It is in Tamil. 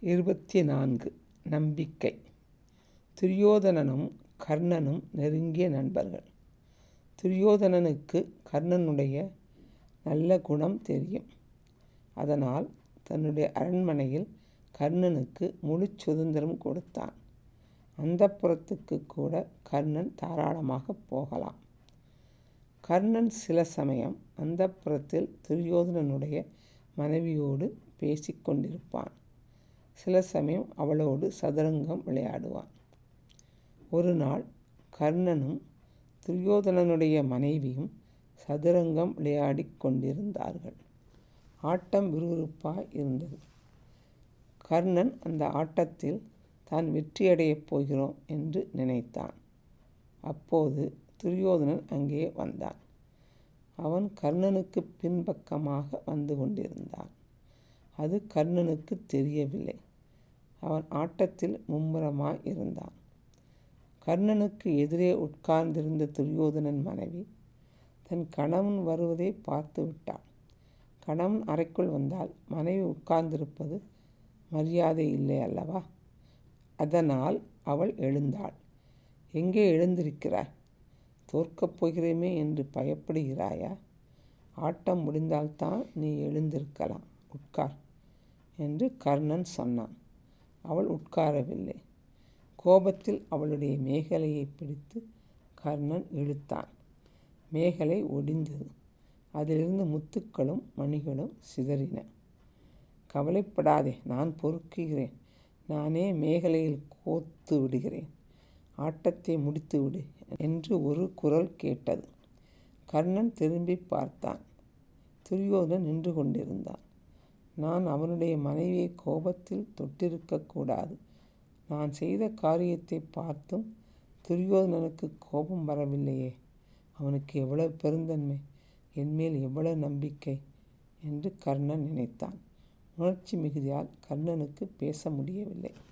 இருபத்தி நான்கு நம்பிக்கை துரியோதனனும் கர்ணனும் நெருங்கிய நண்பர்கள் துரியோதனனுக்கு கர்ணனுடைய நல்ல குணம் தெரியும் அதனால் தன்னுடைய அரண்மனையில் கர்ணனுக்கு முழு சுதந்திரம் கொடுத்தான் அந்தப்புறத்துக்கு கூட கர்ணன் தாராளமாக போகலாம் கர்ணன் சில சமயம் அந்தப்புறத்தில் துரியோதனனுடைய மனைவியோடு பேசிக்கொண்டிருப்பான் சில சமயம் அவளோடு சதுரங்கம் விளையாடுவான் ஒரு நாள் கர்ணனும் துரியோதனனுடைய மனைவியும் சதுரங்கம் விளையாடி கொண்டிருந்தார்கள் ஆட்டம் விறுவிறுப்பாய் இருந்தது கர்ணன் அந்த ஆட்டத்தில் தான் வெற்றியடையப் போகிறோம் என்று நினைத்தான் அப்போது துரியோதனன் அங்கே வந்தான் அவன் கர்ணனுக்கு பின்பக்கமாக வந்து கொண்டிருந்தான் அது கர்ணனுக்கு தெரியவில்லை அவன் ஆட்டத்தில் மும்முரமாய் இருந்தான் கர்ணனுக்கு எதிரே உட்கார்ந்திருந்த துரியோதனன் மனைவி தன் கணவன் வருவதை பார்த்து விட்டாள் கணவன் அறைக்குள் வந்தால் மனைவி உட்கார்ந்திருப்பது மரியாதை இல்லை அல்லவா அதனால் அவள் எழுந்தாள் எங்கே எழுந்திருக்கிறாய் தோற்கப் போகிறேமே என்று பயப்படுகிறாயா ஆட்டம் முடிந்தால்தான் நீ எழுந்திருக்கலாம் உட்கார் என்று கர்ணன் சொன்னான் அவள் உட்காரவில்லை கோபத்தில் அவளுடைய மேகலையை பிடித்து கர்ணன் இழுத்தான் மேகலை ஒடிந்தது அதிலிருந்து முத்துக்களும் மணிகளும் சிதறின கவலைப்படாதே நான் பொறுக்குகிறேன் நானே மேகலையில் கோத்து விடுகிறேன் ஆட்டத்தை முடித்து விடு என்று ஒரு குரல் கேட்டது கர்ணன் திரும்பி பார்த்தான் துரியோதனன் நின்று கொண்டிருந்தான் நான் அவனுடைய மனைவியை கோபத்தில் தொட்டிருக்கக்கூடாது நான் செய்த காரியத்தை பார்த்தும் துரியோதனனுக்கு கோபம் வரவில்லையே அவனுக்கு எவ்வளவு பெருந்தன்மை என்மேல் எவ்வளவு நம்பிக்கை என்று கர்ணன் நினைத்தான் உணர்ச்சி மிகுதியால் கர்ணனுக்கு பேச முடியவில்லை